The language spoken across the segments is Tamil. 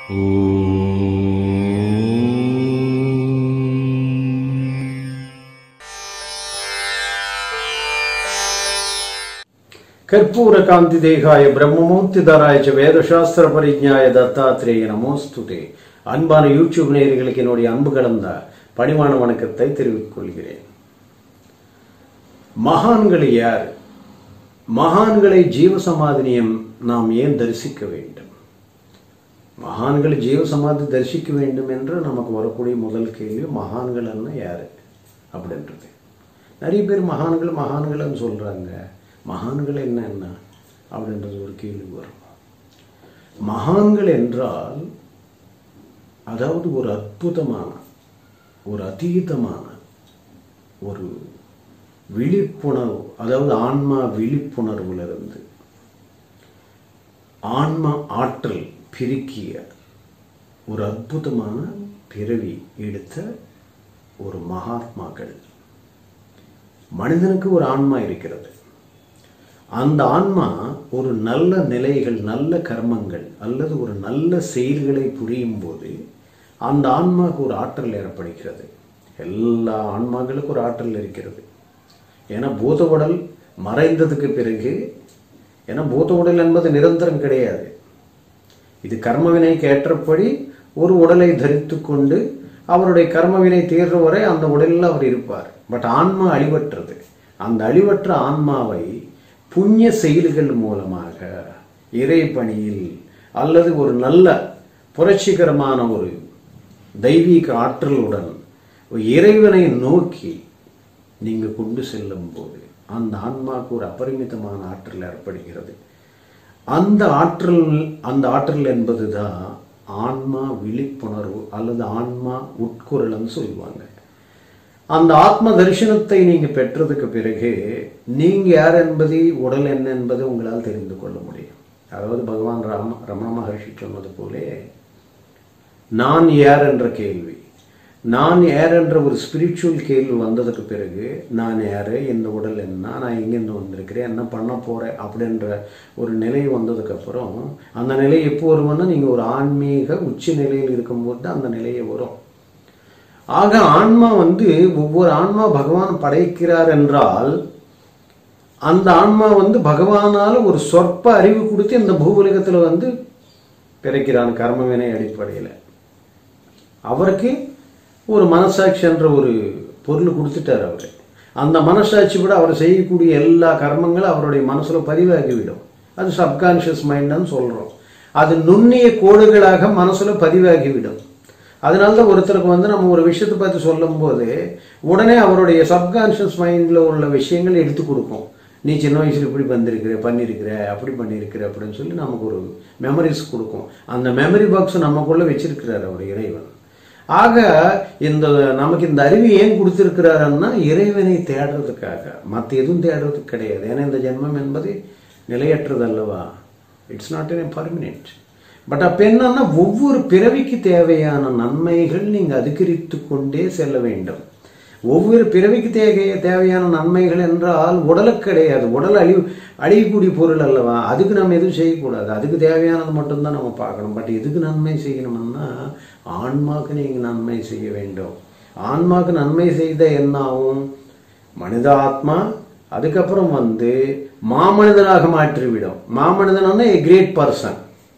ಕರ್ಪೂರ ಕಾಂತಿ ದೇಹಾಯ பிரம்மமூர்த்திதராய ச வேதசாஸ்திர பரிஜாய தத்தாத்திரேய நமோஸ்துதே அன்பான யூடியூப் நேயர்களுக்கு என்னுடைய அன்பு கலந்த பணிவான வணக்கத்தை தெரிவித்துக் கொள்கிறேன் மகான்கள் யார் மகான்களை ஜீவசமாதினியம் நாம் ஏன் தரிசிக்க வேண்டும் மகான்கள் ஜீவசமாதி தரிசிக்க வேண்டும் என்று நமக்கு வரக்கூடிய முதல் கேள்வி மகான்கள் என்ன யாரு அப்படின்றது நிறைய பேர் மகான்கள் மகான்கள்னு சொல்றாங்க மகான்கள் என்ன என்ன அப்படின்றது ஒரு கேள்வி வரும் மகான்கள் என்றால் அதாவது ஒரு அற்புதமான ஒரு அதீதமான ஒரு விழிப்புணர்வு அதாவது ஆன்மா விழிப்புணர்விலிருந்து ஆன்மா ஆற்றல் பிரிக்கிய ஒரு அற்புதமான பிறவி எடுத்த ஒரு மகாத்மாக்கள் மனிதனுக்கு ஒரு ஆன்மா இருக்கிறது அந்த ஆன்மா ஒரு நல்ல நிலைகள் நல்ல கர்மங்கள் அல்லது ஒரு நல்ல செயல்களை புரியும் போது அந்த ஆன்மாவுக்கு ஒரு ஆற்றல் ஏற்படுகிறது எல்லா ஆன்மாக்களுக்கும் ஒரு ஆற்றல் இருக்கிறது ஏன்னா பூத உடல் மறைந்ததுக்கு பிறகு ஏன்னா பூத உடல் என்பது நிரந்தரம் கிடையாது இது கர்மவினைக்கு ஏற்றபடி ஒரு உடலை தரித்து கொண்டு அவருடைய கர்மவினை தீர்ற வரை அந்த உடலில் அவர் இருப்பார் பட் ஆன்மா அழிவற்றது அந்த அழிவற்ற ஆன்மாவை புண்ணிய செயல்கள் மூலமாக இறை பணியில் அல்லது ஒரு நல்ல புரட்சிகரமான ஒரு தெய்வீக ஆற்றலுடன் ஒரு இறைவனை நோக்கி நீங்க கொண்டு செல்லும் போது அந்த ஆன்மாவுக்கு ஒரு அபரிமிதமான ஆற்றல் ஏற்படுகிறது அந்த ஆற்றல் அந்த ஆற்றல் என்பதுதான் ஆன்மா விழிப்புணர்வு அல்லது ஆன்மா உட்குரல்னு சொல்லுவாங்க அந்த ஆத்ம தரிசனத்தை நீங்க பெற்றதுக்கு பிறகு நீங்க யார் என்பது உடல் என்ன என்பதை உங்களால் தெரிந்து கொள்ள முடியும் அதாவது பகவான் ராம ரமண மகர்ஷி சொன்னது போலே நான் யார் என்ற கேள்வி நான் யார் என்ற ஒரு ஸ்பிரிச்சுவல் கேள்வி வந்ததுக்கு பிறகு நான் யாரு இந்த உடல் என்ன நான் எங்கேருந்து வந்திருக்கிறேன் என்ன பண்ண போறேன் அப்படின்ற ஒரு நிலை வந்ததுக்கு அப்புறம் அந்த நிலை எப்போ வரும்னா நீங்க ஒரு ஆன்மீக உச்ச நிலையில் இருக்கும்போது தான் அந்த நிலையை வரும் ஆக ஆன்மா வந்து ஒவ்வொரு ஆன்மா பகவான் படைக்கிறார் என்றால் அந்த ஆன்மா வந்து பகவானால ஒரு சொற்ப அறிவு கொடுத்து இந்த பூவுலகத்துல வந்து பிறக்கிறான் கர்மவினை அடிப்படையில் அவருக்கு ஒரு மனசாட்சி என்ற ஒரு பொருள் கொடுத்துட்டார் அவர் அந்த மனசாட்சி விட அவர் செய்யக்கூடிய எல்லா கர்மங்களும் அவருடைய மனசுல பதிவாகிவிடும் அது சப்கான்ஷியஸ் மைண்ட்னு சொல்றோம் அது நுண்ணிய கோடுகளாக மனசுல பதிவாகிவிடும் அதனால தான் ஒருத்தருக்கு வந்து நம்ம ஒரு விஷயத்தை பற்றி சொல்லும் போது உடனே அவருடைய சப்கான்ஷியஸ் மைண்டில் உள்ள விஷயங்கள் எடுத்து கொடுக்கும் நீ சின்ன வயசுல இப்படி வந்திருக்கிற பண்ணியிருக்கிற அப்படி பண்ணியிருக்கிற அப்படின்னு சொல்லி நமக்கு ஒரு மெமரிஸ் கொடுக்கும் அந்த மெமரி பாக்ஸ் நமக்குள்ள வச்சிருக்கிறார் அவர் இறைவன் ஆக இந்த நமக்கு இந்த அறிவு ஏன் கொடுத்திருக்கிறாருன்னா இறைவனை தேடுறதுக்காக மற்ற எதுவும் தேடுறதுக்கு கிடையாது ஏன்னா இந்த ஜென்மம் என்பது நிலையற்றது அல்லவா it's not an permanent but அப்ப என்னன்னா ஒவ்வொரு பிறவிக்கு தேவையான நன்மைகள் நீங்க அதிகரித்து கொண்டே செல்ல வேண்டும் ஒவ்வொரு பிறவிக்கு தேவை தேவையான நன்மைகள் என்றால் உடலுக்கு கிடையாது உடல் அழிவு அழியக்கூடிய பொருள் அல்லவா அதுக்கு நம்ம எதுவும் செய்யக்கூடாது அதுக்கு தேவையானது மட்டும்தான் நம்ம பார்க்கணும் பட் எதுக்கு நன்மை செய்யணும்னா ஆன்மாவுக்கு நீங்க நன்மை செய்ய வேண்டும் ஆன்மாவுக்கு நன்மை செய்த என்ன ஆகும் மனித ஆத்மா அதுக்கப்புறம் வந்து மாமனிதனாக மாற்றிவிடும் மாமனிதனா ஏ கிரேட் பர்சன்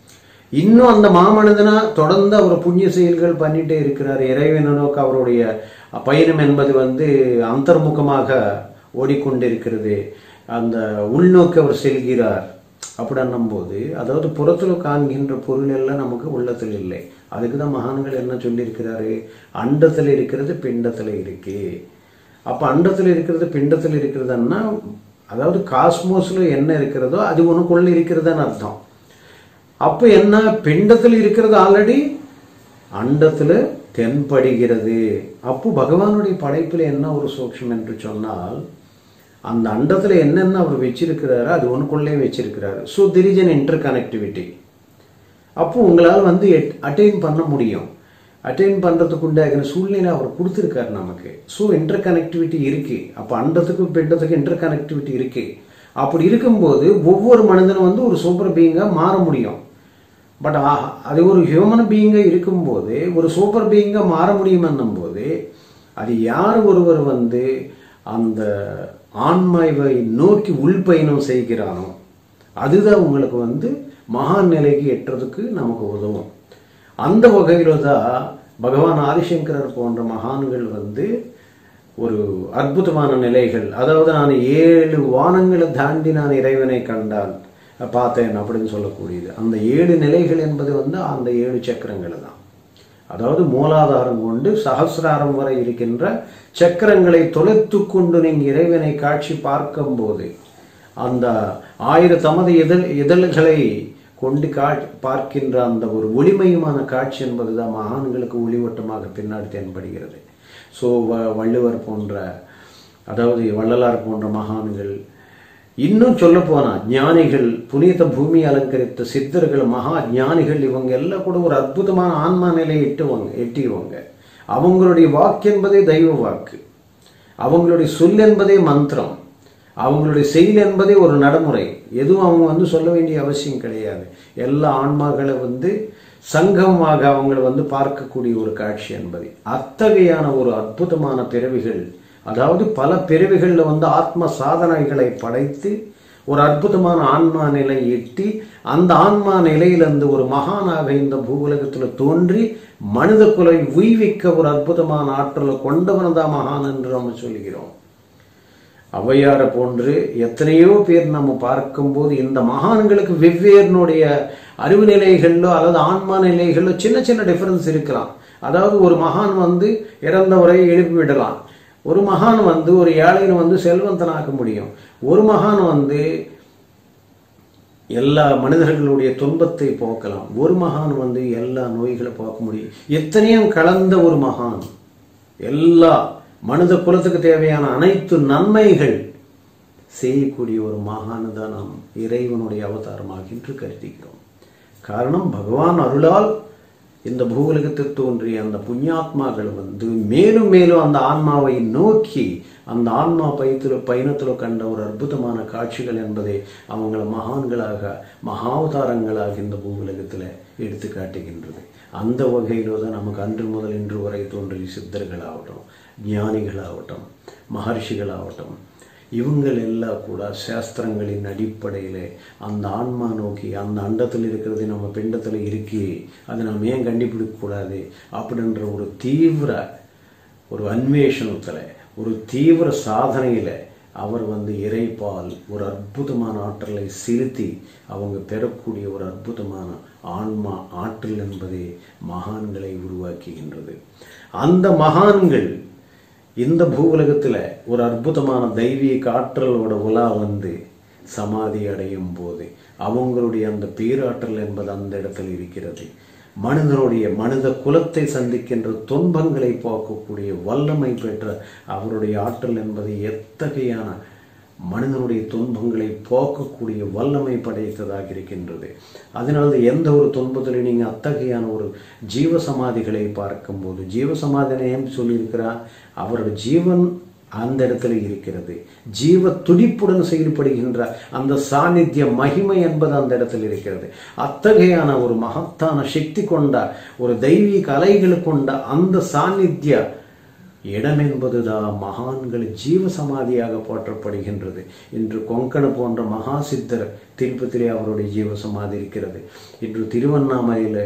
இன்னும் அந்த மாமனிதனா தொடர்ந்து அவர் புண்ணிய செயல்கள் பண்ணிட்டே இருக்கிறார் இறைவனை நோக்க அவருடைய பயணம் என்பது வந்து அந்தர்முகமாக ஓடிக்கொண்டிருக்கிறது அந்த உள்நோக்கி அவர் செல்கிறார் அப்படின்னும் போது அதாவது புறத்தில் காண்கின்ற பொருள் எல்லாம் நமக்கு உள்ளத்தில் இல்லை அதுக்கு தான் மகான்கள் என்ன சொல்லியிருக்கிறாரு அண்டத்தில் இருக்கிறது பிண்டத்தில் இருக்கு அப்போ அண்டத்தில் இருக்கிறது பிண்டத்தில் இருக்கிறதுன்னா அதாவது காஸ்மோஸ்ல என்ன இருக்கிறதோ அது உனக்குள்ள இருக்கிறதுன்னு அர்த்தம் அப்போ என்ன பிண்டத்தில் இருக்கிறது ஆல்ரெடி அண்டத்தில் தென்படுகிறது அப்போ பகவானுடைய படைப்பில் என்ன ஒரு சூக்ஷம் என்று சொன்னால் அந்த அண்டத்தில் என்னென்ன அவர் வச்சிருக்கிறாரோ அது ஒன்றுக்குள்ளே வச்சிருக்கிறாரு so there is an interconnectivity அப்போ உங்களால் வந்து அட்டைன் பண்ண முடியும் அட்டைன் பண்ணுறதுக்கு உண்டாகின சூழ்நிலை அவர் கொடுத்துருக்காரு நமக்கு ஸோ இன்டர் கனெக்டிவிட்டி இருக்கு அப்போ அண்டத்துக்கும் பிண்டத்துக்கும் இன்டர் கனெக்டிவிட்டி இருக்கு அப்படி இருக்கும்போது ஒவ்வொரு மனிதனும் வந்து ஒரு சூப்பர் பீயிங்காக மாற முடியும் பட் அது ஒரு ஹியூமன் பீயிங்காக இருக்கும்போது ஒரு சூப்பர் பீயிங்காக மாற முடியும் போது அது யார் ஒருவர் வந்து அந்த ஆன்மாவை நோக்கி உள்பயணம் செய்கிறானோ அதுதான் உங்களுக்கு வந்து மகான் நிலைக்கு எட்டுறதுக்கு நமக்கு உதவும் அந்த வகையில் தான் பகவான் ஆதிசங்கரர் போன்ற மகான்கள் வந்து ஒரு அற்புதமான நிலைகள் அதாவது நான் ஏழு வானங்களை தாண்டி நான் இறைவனை கண்டால் பார்த்தேன் அப்படின்னு சொல்லக்கூடியது அந்த ஏழு நிலைகள் என்பது வந்து அந்த ஏழு சக்கரங்கள் தான் அதாவது மூலாதாரம் கொண்டு சகசிராரம் வரை இருக்கின்ற சக்கரங்களை தொலைத்து கொண்டு நீங்கள் இறைவனை காட்சி பார்க்கும்போது அந்த ஆயிர தமது இதழ் இதழ்களை கொண்டு கா பார்க்கின்ற அந்த ஒரு ஒளிமயமான காட்சி என்பது தான் மகான்களுக்கு ஒளிவட்டமாக பின்னாடி தென்படுகிறது ஸோ வ வள்ளுவர் போன்ற அதாவது வள்ளலார் போன்ற மகான்கள் இன்னும் சொல்ல போனா ஞானிகள் புனித பூமி அலங்கரித்த சித்தர்கள் மகா ஞானிகள் இவங்க எல்லாம் கூட ஒரு அற்புதமான ஆன்மா நிலையை எட்டுவாங்க எட்டிடுவாங்க அவங்களுடைய வாக்கு என்பதே தெய்வ வாக்கு அவங்களுடைய சொல் என்பதே மந்திரம் அவங்களுடைய செயல் என்பதே ஒரு நடைமுறை எதுவும் அவங்க வந்து சொல்ல வேண்டிய அவசியம் கிடையாது எல்லா ஆன்மாக்களை வந்து சங்கமமாக அவங்களை வந்து பார்க்கக்கூடிய ஒரு காட்சி என்பது அத்தகையான ஒரு அற்புதமான பிறவிகள் அதாவது பல பிறவிகளில் வந்து ஆத்ம சாதனைகளை படைத்து ஒரு அற்புதமான ஆன்மா நிலை எட்டி அந்த ஆன்மா நிலையிலிருந்து ஒரு மகானாக இந்த பூவுலகத்தில் தோன்றி மனித குலை உய்விக்க ஒரு அற்புதமான ஆற்றலை கொண்டவன் தான் மகான் என்று நம்ம சொல்கிறோம் ஔவையாரை போன்று எத்தனையோ பேர் நம்ம பார்க்கும்போது இந்த மகான்களுக்கு வெவ்வேறுனுடைய அறிவு நிலைகளிலோ அல்லது ஆன்மா நிலைகளிலோ சின்ன சின்ன டிஃபரன்ஸ் இருக்கலாம் அதாவது ஒரு மகான் வந்து இறந்தவரை எழுப்பி விடலாம் ஒரு மகான் வந்து ஒரு ஏழைன்னு வந்து செல்வந்தனாக்க முடியும் ஒரு மகான் வந்து எல்லா மனிதர்களுடைய துன்பத்தை போக்கலாம் ஒரு மகான் வந்து எல்லா நோய்களை போக்க முடியும் எத்தனையும் கலந்த ஒரு மகான் எல்லா மனித குலத்துக்கு தேவையான அனைத்து நன்மைகள் செய்யக்கூடிய ஒரு மகான் தான் நாம் இறைவனுடைய அவதாரமாக என்று கருதிக்கிறோம் காரணம் பகவான் அருளால் இந்த பூவுலகத்தில் தோன்றிய அந்த புண்ணியாத்மாக்கள் வந்து மேலும் மேலும் அந்த ஆன்மாவை நோக்கி அந்த ஆன்மா பயத்தில் பயணத்தில் கண்ட ஒரு அற்புதமான காட்சிகள் என்பதை அவங்கள மகான்களாக மகாவதாரங்களாக இந்த பூவுலகத்தில் எடுத்து காட்டுகின்றது அந்த வகையிலோ தான் நமக்கு அன்று முதல் இன்று வரை தோன்றிய சித்தர்களாகட்டும் ஞானிகளாகட்டும் மகர்ஷிகளாகட்டும் இவங்கள் எல்லாம் கூட சாஸ்திரங்களின் அடிப்படையில் அந்த ஆன்மா நோக்கி அந்த அண்டத்தில் இருக்கிறது நம்ம பிண்டத்தில் இருக்கே அதை நாம் ஏன் கண்டுபிடிக்கக்கூடாது அப்படின்ற ஒரு தீவிர ஒரு அன்வேஷணத்தில் ஒரு தீவிர சாதனையில் அவர் வந்து இறைப்பால் ஒரு அற்புதமான ஆற்றலை செலுத்தி அவங்க பெறக்கூடிய ஒரு அற்புதமான ஆன்மா ஆற்றல் என்பதே மகான்களை உருவாக்குகின்றது அந்த மகான்கள் இந்த பூவுலகத்தில் ஒரு அற்புதமான தெய்வீக ஆற்றலோட உலா வந்து சமாதி அடையும் போது அவங்களுடைய அந்த பேராற்றல் என்பது அந்த இடத்தில் இருக்கிறது மனிதனுடைய மனித குலத்தை சந்திக்கின்ற துன்பங்களை போக்கக்கூடிய வல்லமை பெற்ற அவருடைய ஆற்றல் என்பது எத்தகையான மனிதனுடைய துன்பங்களை போக்கக்கூடிய வல்லமை படைத்ததாக இருக்கின்றது அதனால எந்த ஒரு துன்பத்திலையும் நீங்கள் அத்தகையான ஒரு ஜீவ சமாதிகளை பார்க்கும்போது ஜீவ சமாதினை ஏன் சொல்லியிருக்கிறார் அவரோட ஜீவன் அந்த இடத்துல இருக்கிறது ஜீவ துடிப்புடன் செயல்படுகின்ற அந்த சாநித்திய மகிமை என்பது அந்த இடத்தில் இருக்கிறது அத்தகையான ஒரு மகத்தான சக்தி கொண்ட ஒரு தெய்வீக அலைகள் கொண்ட அந்த சாநித்திய இடம் என்பதுதான் மகான்கள் ஜீவ சமாதியாக போற்றப்படுகின்றது இன்று கொங்கண போன்ற மகா சித்தர் திருப்பத்திலே அவருடைய ஜீவ சமாதி இருக்கிறது இன்று திருவண்ணாமலையில்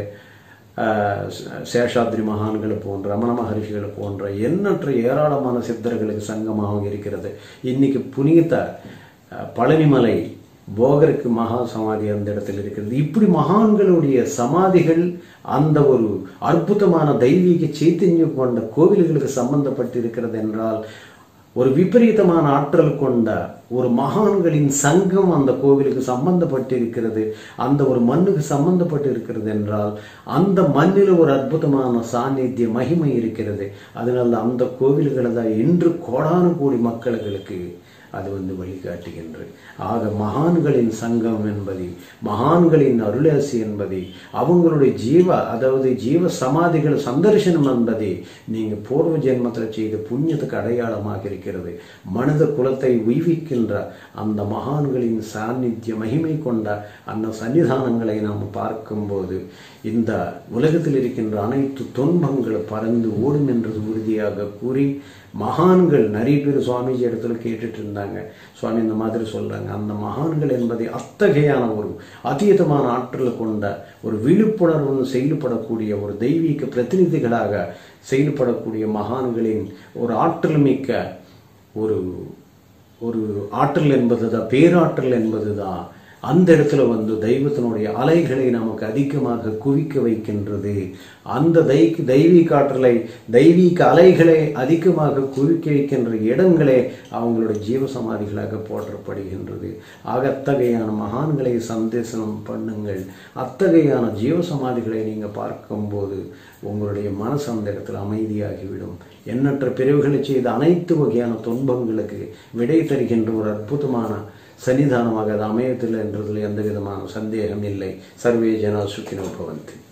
சேஷாத்ரி மகான்களை போன்ற ரமண மகரிஷிகளை போன்ற எண்ணற்ற ஏராளமான சித்தர்களுக்கு சங்கமாக இருக்கிறது இன்னைக்கு புனித பழனிமலை போகருக்கு மகா சமாதி அந்த இடத்தில் இருக்கிறது இப்படி மகான்களுடைய சமாதிகள் அந்த ஒரு அற்புதமான தெய்வீக சைத்தன்யம் கொண்ட கோவில்களுக்கு சம்பந்தப்பட்டு இருக்கிறது என்றால் ஒரு விபரீதமான ஆற்றல் கொண்ட ஒரு மகான்களின் சங்கம் அந்த கோவிலுக்கு சம்பந்தப்பட்டு இருக்கிறது அந்த ஒரு மண்ணுக்கு சம்பந்தப்பட்டு இருக்கிறது என்றால் அந்த மண்ணில் ஒரு அற்புதமான சாநித்திய மகிமை இருக்கிறது அதனால அந்த கோவில்களை தான் இன்று கோடானு கோடி மக்களுக்கு அது வந்து வழிகாட்டுகின்றது ஆக மகான்களின் சங்கம் என்பதை மகான்களின் அருளாசி என்பதை அவங்களுடைய ஜீவ அதாவது ஜீவ சமாதிகள் சந்தர்சனம் என்பதை நீங்கள் பூர்வ ஜென்மத்தில் செய்த புண்ணியத்துக்கு அடையாளமாக இருக்கிறது மனித குலத்தை உய்விக்கின்ற அந்த மகான்களின் சாநித்திய மகிமை கொண்ட அந்த சன்னிதானங்களை நாம் பார்க்கும்போது இந்த உலகத்தில் இருக்கின்ற அனைத்து துன்பங்களும் பறந்து ஓடும் என்றது உறுதியாக கூறி மகான்கள் நிறைய பேர் சுவாமிஜி இடத்துல கேட்டுட்டு இருந்தாங்க சுவாமி இந்த மாதிரி சொல்றாங்க அந்த மகான்கள் என்பதை அத்தகையான ஒரு அதீதமான ஆற்றல் கொண்ட ஒரு விழிப்புணர்வு செயல்படக்கூடிய ஒரு தெய்வீக பிரதிநிதிகளாக செயல்படக்கூடிய மகான்களின் ஒரு ஆற்றல் மிக்க ஒரு ஒரு ஆற்றல் என்பதுதான் பேராற்றல் என்பதுதான் அந்த இடத்துல வந்து தெய்வத்தினுடைய அலைகளை நமக்கு அதிகமாக குவிக்க வைக்கின்றது அந்த தை தெய்வீக ஆற்றலை தெய்வீக அலைகளை அதிகமாக குவிக்க வைக்கின்ற இடங்களே அவங்களுடைய ஜீவ சமாதிகளாக போற்றப்படுகின்றது ஆக அத்தகையான மகான்களை சந்தேசனம் பண்ணுங்கள் அத்தகையான ஜீவ சமாதிகளை நீங்கள் பார்க்கும்போது உங்களுடைய மனசு அந்த இடத்துல அமைதியாகிவிடும் எண்ணற்ற பிரிவுகளை செய்த அனைத்து வகையான துன்பங்களுக்கு விடை தருகின்ற ஒரு அற்புதமான சன்னிதானமாக அது அமையத்தில் என்றதில் எந்த விதமான சந்தேகம் இல்லை சர்வே ஜனா சுக்கினோ பவந்தி